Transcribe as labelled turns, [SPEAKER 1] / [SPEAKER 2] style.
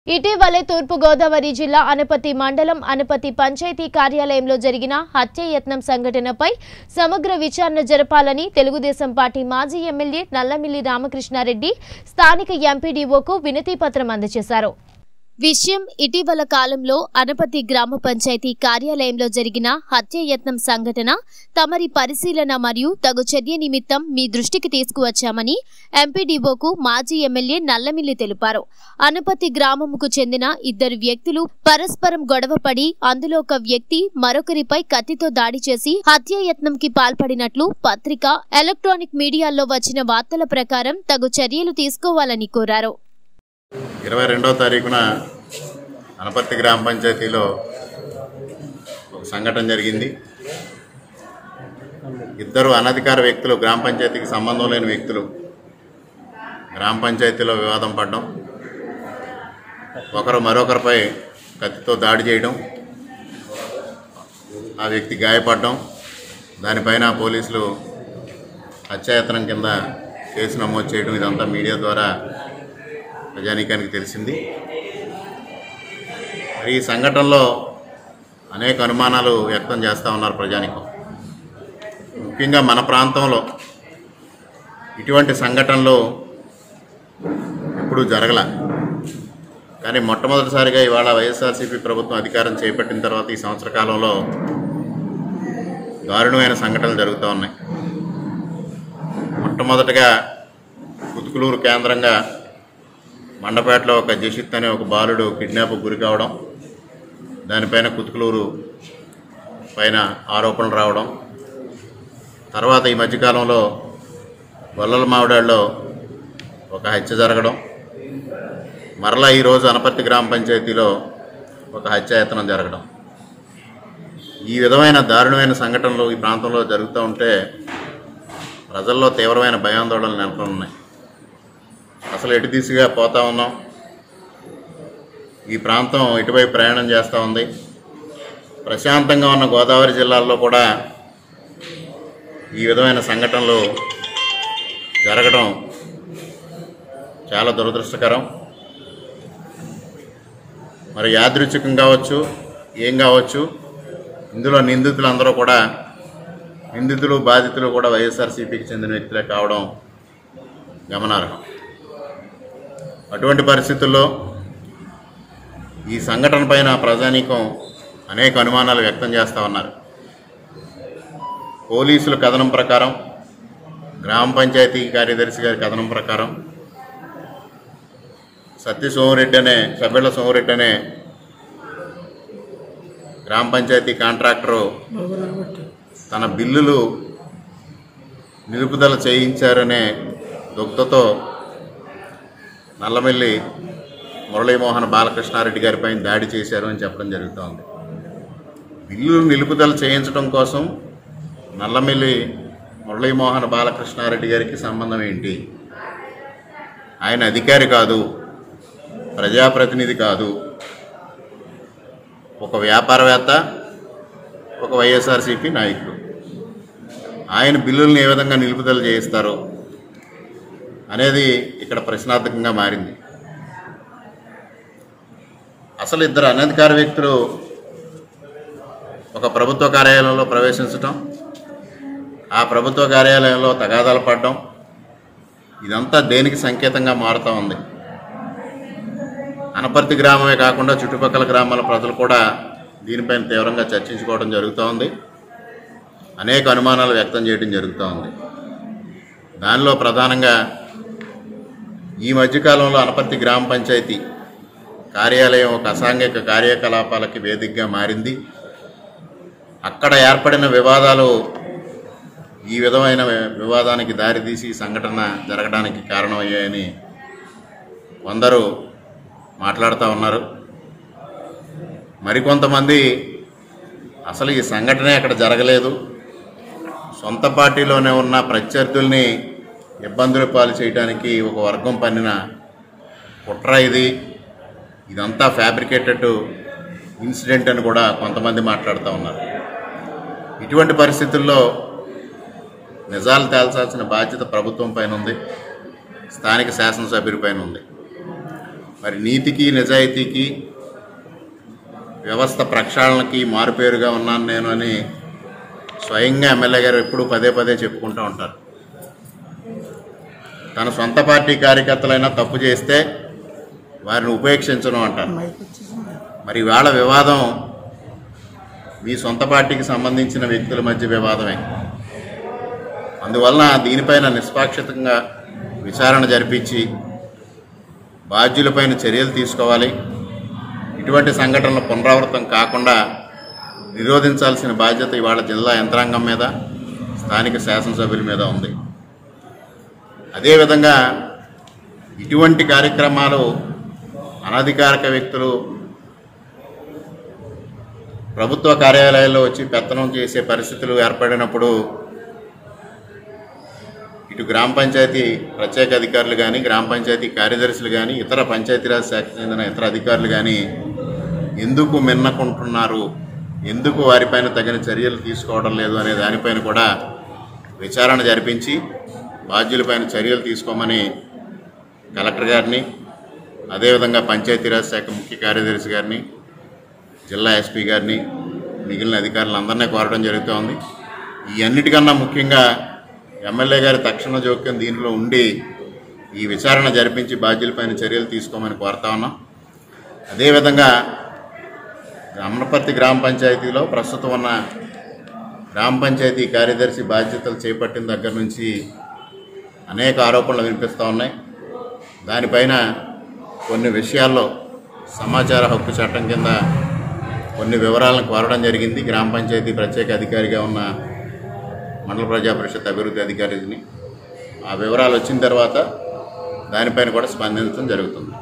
[SPEAKER 1] ఇటీవలే తూర్పుగోదావరి జిల్లా అనపతి మండలం అనపతి పంచాయతీ కార్యాలయంలో జరిగిన హత్యాయత్నం సంఘటనపై సమగ్ర విచారణ జరపాలని తెలుగుదేశం పార్టీ మాజీ ఎమ్మెల్యే నల్లమిల్లి రామకృష్ణారెడ్డి స్థానిక ఎంపీడీఓకు వినతి పత్రం అందజేశారు విషయం ఇటీవల కాలంలో అనపతి గ్రామ పంచాయతీ కార్యాలయంలో జరిగిన హత్యాయత్నం సంఘటన తమరి పరిశీలన మరియు తగు చర్య నిమిత్తం మీ దృష్టికి తీసుకువచ్చామని ఎంపీడీఓకు మాజీ ఎమ్మెల్యే నల్లమిల్లి తెలిపారు అనపతి గ్రామముకు చెందిన ఇద్దరు వ్యక్తులు పరస్పరం గొడవపడి అందులో ఒక వ్యక్తి మరొకరిపై కత్తితో దాడి చేసి హత్యాయత్నంకి పాల్పడినట్లు పత్రిక ఎలక్ట్రానిక్ మీడియాల్లో వచ్చిన వార్తల ప్రకారం తగు చర్యలు తీసుకోవాలని కోరారు
[SPEAKER 2] ఇరవై రెండవ తారీఖున అనపర్తి గ్రామ పంచాయతీలో ఒక సంఘటన జరిగింది ఇద్దరు అనధికార వ్యక్తులు గ్రామ పంచాయతీకి సంబంధం లేని వ్యక్తులు గ్రామ పంచాయతీలో వివాదం పడడం ఒకరు మరొకరిపై కత్తితో దాడి చేయడం ఆ వ్యక్తి గాయపడడం దానిపైన పోలీసులు హత్యాయత్నం కింద కేసు నమోదు చేయడం ఇదంతా మీడియా ద్వారా ప్రజానీకానికి తెలిసింది మరి ఈ సంఘటనలో అనేక అనుమానాలు వ్యక్తం చేస్తూ ఉన్నారు ప్రజానికం ముఖ్యంగా మన ప్రాంతంలో ఇటువంటి సంఘటనలు ఎప్పుడూ జరగల కానీ మొట్టమొదటిసారిగా ఇవాళ వైఎస్ఆర్సీపీ ప్రభుత్వం అధికారం చేపట్టిన తర్వాత ఈ సంవత్సర కాలంలో దారుణమైన సంఘటనలు జరుగుతూ ఉన్నాయి మొట్టమొదటగా కుతుకులూరు కేంద్రంగా మండపేటలో ఒక జషిత్ అనే ఒక బాలుడు కిడ్నాప్ గురి కావడం దానిపైన కుతుకులూరు పైన ఆరోపణలు రావడం తర్వాత ఈ మధ్యకాలంలో గొల్లల మావిడాల్లో ఒక హత్య జరగడం మరలా ఈరోజు అనపర్తి గ్రామ పంచాయతీలో ఒక హత్యాయత్నం జరగడం ఈ విధమైన దారుణమైన సంఘటనలు ఈ ప్రాంతంలో జరుగుతూ ఉంటే ప్రజల్లో తీవ్రమైన భయాందోళనలు నెలకొని ఉన్నాయి అసలు ఎటు దిశగా పోతా ఉన్నాం ఈ ప్రాంతం ఇటువైపు ప్రయాణం చేస్తూ ఉంది ప్రశాంతంగా ఉన్న గోదావరి జిల్లాల్లో కూడా ఈ విధమైన సంఘటనలు జరగడం చాలా దురదృష్టకరం మరి యాదృచ్ఛికం కావచ్చు ఏం కావచ్చు ఇందులో నిందితులందరూ కూడా నిందితులు బాధితులు కూడా వైఎస్ఆర్సీపీకి చెందిన వ్యక్తులే కావడం గమనార్హం అటువంటి పరిస్థితుల్లో ఈ సంఘటన పైన ప్రజానీకం అనేక అనుమానాలు వ్యక్తం చేస్తూ ఉన్నారు పోలీసుల కథనం ప్రకారం గ్రామ పంచాయతీ కార్యదర్శి గారి కథనం ప్రకారం సత్య సోమరెడ్డి అనే సభ్యుల సోమరెడ్డి అనే గ్రామ పంచాయతీ కాంట్రాక్టరు తన బిల్లులు నిలుపుదల చేయించారనే దుగ్ధతో నల్లమెల్లి మురళీమోహన్ బాలకృష్ణారెడ్డి గారిపై దాడి చేశారు అని చెప్పడం జరుగుతోంది బిల్లులు నిలుపుదల చేయించడం కోసం నల్లమెల్లి మురళీమోహన్ బాలకృష్ణారెడ్డి గారికి సంబంధం ఏంటి ఆయన అధికారి కాదు ప్రజాప్రతినిధి కాదు ఒక వ్యాపారవేత్త ఒక వైఎస్ఆర్సీపీ నాయకుడు ఆయన బిల్లుల్ని ఏ విధంగా నిలుపుదల చేయిస్తారు అనేది ఇక్కడ ప్రశ్నార్థకంగా మారింది అసలు ఇద్దరు అనధికార వ్యక్తులు ఒక ప్రభుత్వ కార్యాలయంలో ప్రవేశించటం ఆ ప్రభుత్వ కార్యాలయంలో తగాదాలు పడడం ఇదంతా దేనికి సంకేతంగా మారుతూ ఉంది అనపర్తి గ్రామమే కాకుండా చుట్టుపక్కల గ్రామాల ప్రజలు కూడా దీనిపైన తీవ్రంగా చర్చించుకోవడం జరుగుతూ ఉంది అనేక అనుమానాలు వ్యక్తం చేయడం జరుగుతూ ఉంది దానిలో ప్రధానంగా ఈ మధ్యకాలంలో అనపర్తి గ్రామ పంచాయతీ కార్యాలయం ఒక అసాంఘిక కార్యకలాపాలకి వేదికగా మారింది అక్కడ ఏర్పడిన వివాదాలు ఈ విధమైన వివాదానికి దారితీసి ఈ సంఘటన జరగడానికి కారణమయ్యాయని కొందరు మాట్లాడుతూ ఉన్నారు మరికొంతమంది అసలు ఈ సంఘటనే అక్కడ జరగలేదు సొంత పార్టీలోనే ఉన్న ప్రత్యర్థుల్ని ఇబ్బందులు పాలు చేయడానికి ఒక వర్గం పన్నిన కుట్ర ఇది ఇదంతా ఫ్యాబ్రికేటెడ్ ఇన్సిడెంట్ అని కూడా కొంతమంది మాట్లాడుతూ ఉన్నారు ఇటువంటి పరిస్థితుల్లో నిజాలు తేల్చాల్సిన బాధ్యత ప్రభుత్వం పైన ఉంది స్థానిక శాసనసభ్యుడి పైన ఉంది మరి నీతికి నిజాయితీకి వ్యవస్థ ప్రక్షాళనకి మారుపేరుగా ఉన్నాను నేను అని స్వయంగా ఎమ్మెల్యే గారు ఎప్పుడూ పదే పదే చెప్పుకుంటూ ఉంటారు తన సొంత పార్టీ కార్యకర్తలైనా తప్పు చేస్తే వారిని ఉపేక్షించడం అంటారు మరి వాళ్ళ వివాదం మీ సొంత పార్టీకి సంబంధించిన వ్యక్తుల మధ్య వివాదమే అందువలన దీనిపైన నిష్పాక్షితంగా విచారణ జరిపించి బాధ్యులపైన చర్యలు తీసుకోవాలి ఇటువంటి సంఘటనలు పునరావృతం కాకుండా నిరోధించాల్సిన బాధ్యత ఇవాళ జిల్లా యంత్రాంగం మీద స్థానిక శాసనసభ్యుల మీద ఉంది అదేవిధంగా ఇటువంటి కార్యక్రమాలు అనధికారిక వ్యక్తులు ప్రభుత్వ కార్యాలయాల్లో వచ్చి పెత్తనం చేసే పరిస్థితులు ఏర్పడినప్పుడు ఇటు గ్రామ పంచాయతీ ప్రత్యేక అధికారులు కానీ గ్రామ పంచాయతీ కార్యదర్శులు కానీ ఇతర పంచాయతీరాజ్ శాఖకు చెందిన ఇతర అధికారులు కానీ ఎందుకు మిన్నకుంటున్నారు ఎందుకు వారిపైన తగిన చర్యలు తీసుకోవడం లేదు అనే దానిపైన కూడా విచారణ జరిపించి బాధ్యులపైన చర్యలు తీసుకోమని కలెక్టర్ గారిని అదేవిధంగా పంచాయతీరాజ్ శాఖ ముఖ్య కార్యదర్శి గారిని జిల్లా ఎస్పీ గారిని మిగిలిన అధికారులందరినీ కోరడం జరుగుతోంది ఈ అన్నిటికన్నా ముఖ్యంగా ఎమ్మెల్యే గారి తక్షణ జోక్యం దీనిలో ఉండి ఈ విచారణ జరిపించి బాధ్యులపైన చర్యలు తీసుకోమని కోరుతా ఉన్నాం అదేవిధంగా అమరపర్తి గ్రామ పంచాయతీలో ప్రస్తుతం ఉన్న గ్రామ పంచాయతీ కార్యదర్శి బాధ్యతలు చేపట్టిన దగ్గర నుంచి అనేక ఆరోపణలు వినిపిస్తూ ఉన్నాయి దానిపైన కొన్ని విషయాల్లో సమాచార హక్కు చట్టం కింద కొన్ని వివరాలను కోరడం జరిగింది గ్రామ పంచాయతీ ప్రత్యేక అధికారిగా ఉన్న మండల ప్రజా పరిషత్ అభివృద్ధి అధికారిని ఆ వివరాలు వచ్చిన తర్వాత దానిపైన కూడా స్పందించడం జరుగుతుంది